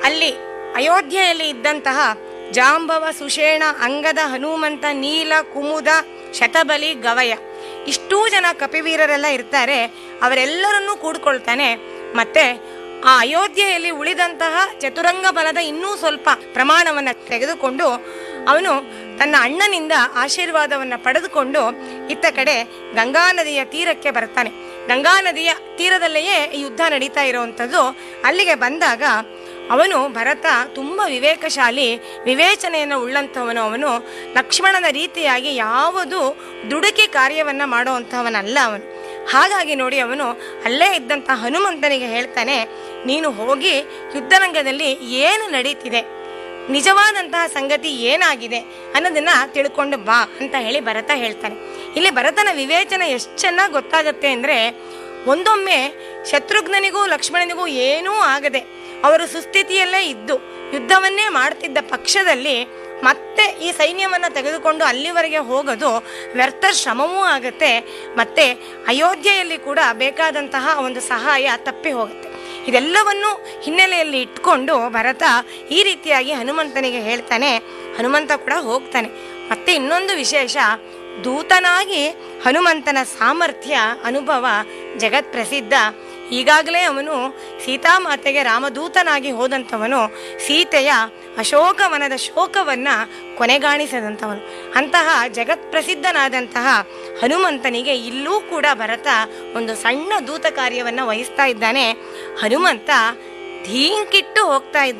ಅಲ್ಲಿ ಅಯೋಧ್ಯೆಯಲ್ಲಿ ಇದ್ದಂತಹ ಜಾಂಬವ ಸುಷೇಣ ಅಂಗದ ಹನುಮಂತ ನೀಲ ಕುಮುದ ಶತಬಲಿ ಗವಯ ಇಷ್ಟೂ ಜನ ಕಪಿವೀರರೆಲ್ಲ ಇರ್ತಾರೆ ಅವರೆಲ್ಲರನ್ನೂ ಕೂಡ್ಕೊಳ್ತಾನೆ ಮತ್ತೆ ಆ ಅಯೋಧ್ಯೆಯಲ್ಲಿ ಉಳಿದಂತಹ ಚತುರಂಗ ಬಲದ ಇನ್ನೂ ಸ್ವಲ್ಪ ಪ್ರಮಾಣವನ್ನ ತೆಗೆದುಕೊಂಡು ಅವನು ತನ್ನ ಅಣ್ಣನಿಂದ ಆಶೀರ್ವಾದವನ್ನ ಪಡೆದುಕೊಂಡು ಇತ್ತ ಕಡೆ ಗಂಗಾ ನದಿಯ ತೀರಕ್ಕೆ ಬರ್ತಾನೆ ಗಂಗಾ ನದಿಯ ತೀರದಲ್ಲಿಯೇ ಈ ಯುದ್ಧ ನಡೀತಾ ಇರುವಂಥದ್ದು ಅಲ್ಲಿಗೆ ಬಂದಾಗ ಅವನು ಭರತ ತುಂಬ ವಿವೇಕಶಾಲಿ ವಿವೇಚನೆಯನ್ನು ಉಳ್ಳಂಥವನು ಅವನು ಲಕ್ಷ್ಮಣನ ರೀತಿಯಾಗಿ ಯಾವುದು ದುಡುಕಿ ಕಾರ್ಯವನ್ನ ಮಾಡುವಂಥವನಲ್ಲ ಅವನು ಹಾಗಾಗಿ ನೋಡಿ ಅವನು ಅಲ್ಲೇ ಇದ್ದಂಥ ಹನುಮಂತನಿಗೆ ಹೇಳ್ತಾನೆ ನೀನು ಹೋಗಿ ಯುದ್ಧರಂಗದಲ್ಲಿ ಏನು ನಡೀತಿದೆ ನಿಜವಾದಂತಹ ಸಂಗತಿ ಏನಾಗಿದೆ ಅನ್ನೋದನ್ನ ತಿಳ್ಕೊಂಡು ಬಾ ಅಂತ ಹೇಳಿ ಭರತ ಹೇಳ್ತಾನೆ ಇಲ್ಲಿ ಭರತನ ವಿವೇಚನೆ ಎಷ್ಟು ಚೆನ್ನಾಗಿ ಗೊತ್ತಾಗುತ್ತೆ ಅಂದ್ರೆ ಒಂದೊಮ್ಮೆ ಶತ್ರುಘ್ನನಿಗೂ ಲಕ್ಷ್ಮಣನಿಗೂ ಏನೂ ಆಗದೆ ಅವರು ಸುಸ್ಥಿತಿಯಲ್ಲೇ ಇದ್ದು ಯುದ್ಧವನ್ನೇ ಮಾಡ್ತಿದ್ದ ಪಕ್ಷದಲ್ಲಿ ಮತ್ತೆ ಈ ಸೈನ್ಯವನ್ನ ತೆಗೆದುಕೊಂಡು ಅಲ್ಲಿವರೆಗೆ ಹೋಗೋದು ವ್ಯರ್ಥ ಶ್ರಮವೂ ಆಗುತ್ತೆ ಮತ್ತೆ ಅಯೋಧ್ಯೆಯಲ್ಲಿ ಕೂಡ ಬೇಕಾದಂತಹ ಒಂದು ಸಹಾಯ ತಪ್ಪಿ ಹೋಗುತ್ತೆ ಇದೆಲ್ಲವನ್ನು ಹಿನ್ನೆಲೆಯಲ್ಲಿ ಇಟ್ಕೊಂಡು ಭರತ ಈ ರೀತಿಯಾಗಿ ಹನುಮಂತನಿಗೆ ಹೇಳ್ತಾನೆ ಹನುಮಂತ ಕೂಡ ಹೋಗ್ತಾನೆ ಮತ್ತೆ ಇನ್ನೊಂದು ವಿಶೇಷ ದೂತನಾಗಿ ಹನುಮಂತನ ಸಾಮರ್ಥ್ಯ ಅನುಭವ ಜಗತ್ ಪ್ರಸಿದ್ಧ ಈಗಾಗಲೇ ಅವನು ಸೀತಾಮಾತೆಗೆ ರಾಮದೂತನಾಗಿ ಹೋದಂಥವನು ಸೀತೆಯ ಅಶೋಕವನದ ಶೋಕವನ್ನ ಕೊನೆಗಾಣಿಸಿದಂಥವನು ಅಂತಹ ಜಗತ್ ಪ್ರಸಿದ್ಧನಾದಂತಹ ಹನುಮಂತನಿಗೆ ಇಲ್ಲೂ ಕೂಡ ಭರತ ಒಂದು ಸಣ್ಣ ದೂತ ಕಾರ್ಯವನ್ನ ವಹಿಸ್ತಾ ಇದ್ದಾನೆ ಹನುಮಂತ ಧೀಂಕಿಟ್ಟು ಹೋಗ್ತಾ ಇದ್ದ